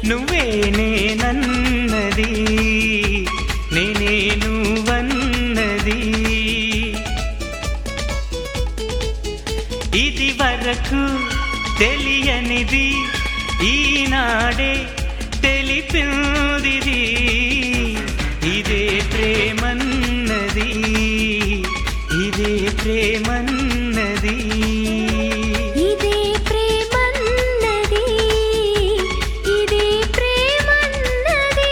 నువ్వే నేనన్నది నేనే నువ్వన్నది ఇది వరకు తెలియనిది ఈనాడే తెలిపిందిది ఇదే ప్రేమన్నది ఇదే ప్రేమన్నది ఇదే ప్రేమన్నది ఇదే ప్రేమన్నది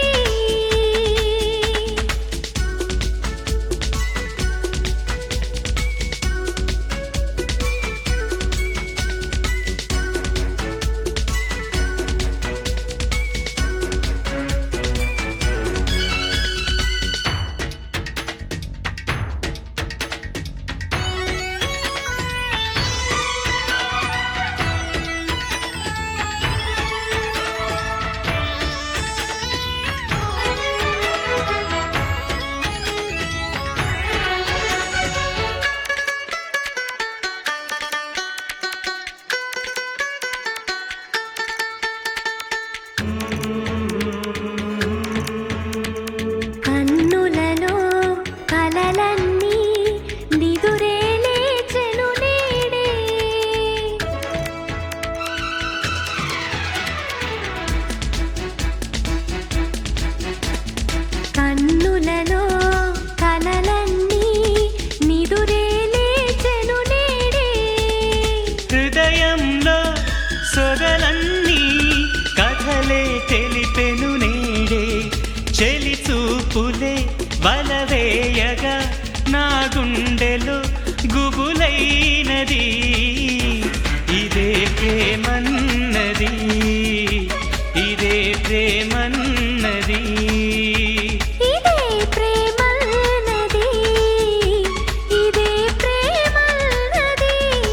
కన్నులలో కలలన్నీ నిదురే లేచెను నేడే కన్నులలో కలలన్నీ నిదురే లేచెను నేడే హృదయంలో సొరలన్నీ కథలే తెలిపెను నేడే చెలి చూపులే వలవేయగా నా గుండెలో గుబులైనది ఇదే ప్రేమన్నది ఇదే ప్రేమన్నది ఇదే ప్రేమన్నది ఇదే ప్రేమన్నది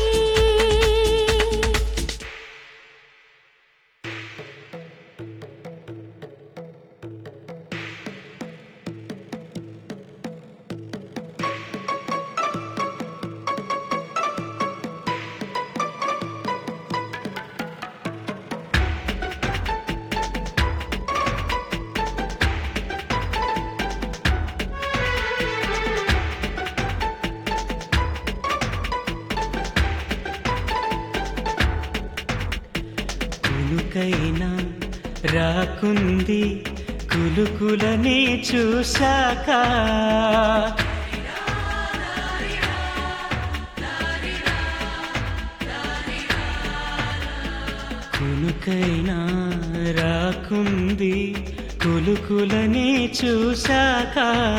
కులుకైనా రాకుంది కులుకులనే చూశాక కులుకైనా రాకుంది కులుకులనే చూశాక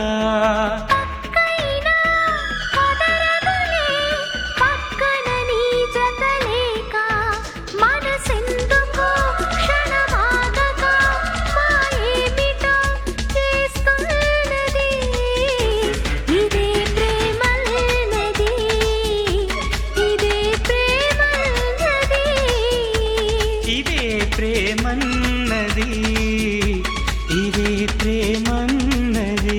పక్కైనా కుదరదులే పక్కన నీ జతలేక మనసెందుకో క్షణమాగక మాయేమిటో చేస్తున్నది ఇదే ప్రేమన్నది ఇదే ప్రేమన్నది ఇదే ప్రేమన్నది ఇదే ప్రేమన్నది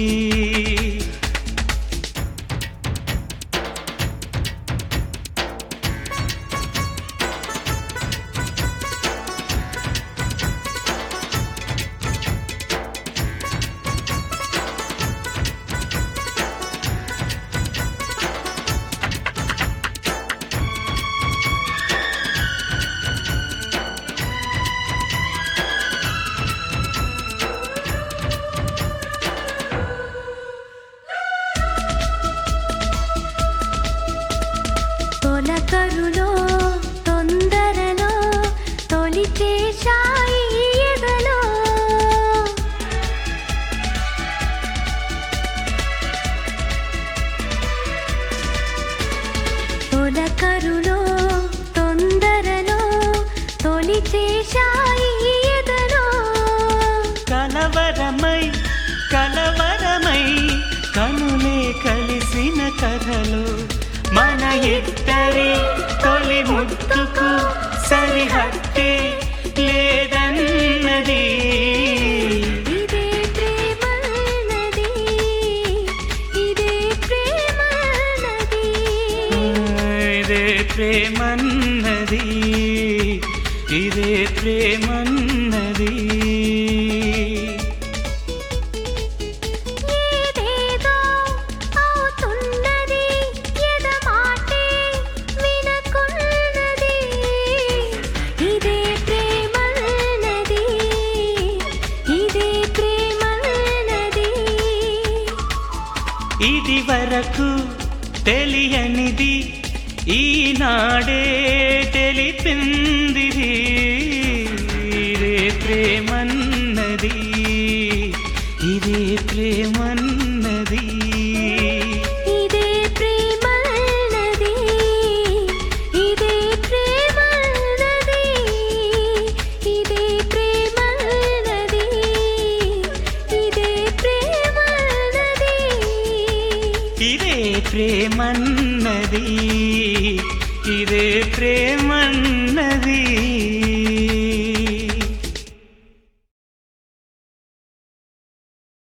తొలకరులో తొందరలో తొలిచే షాయి ఎదలో తొలకరులో తొందరలో తొలిచే షాయి ఎదలో కలవరమై కలవరమై కనులే కలిసిన కథలు మన ఇద్దరి తొలి ముద్దుకు సరిహద్దే లేదన్నది ఇదే ప్రేమన్నది ఇదే ప్రేమన్నది ఇదే ప్రేమన్నది ఇదే ప్రేమన్నది వరకు తెలియనిది ఈనాడే తెలిపింది ఇదే ప్రేమన్నది ఇదే ప్రేమన్నది ఇదే ప్రేమన్నది ఇదే ప్రేమన్నది ఇదే ప్రేమన్నది ఇదే ప్రేమన్నది ఇదే ప్రేమన్నది ఇదే ప్రేమన్నది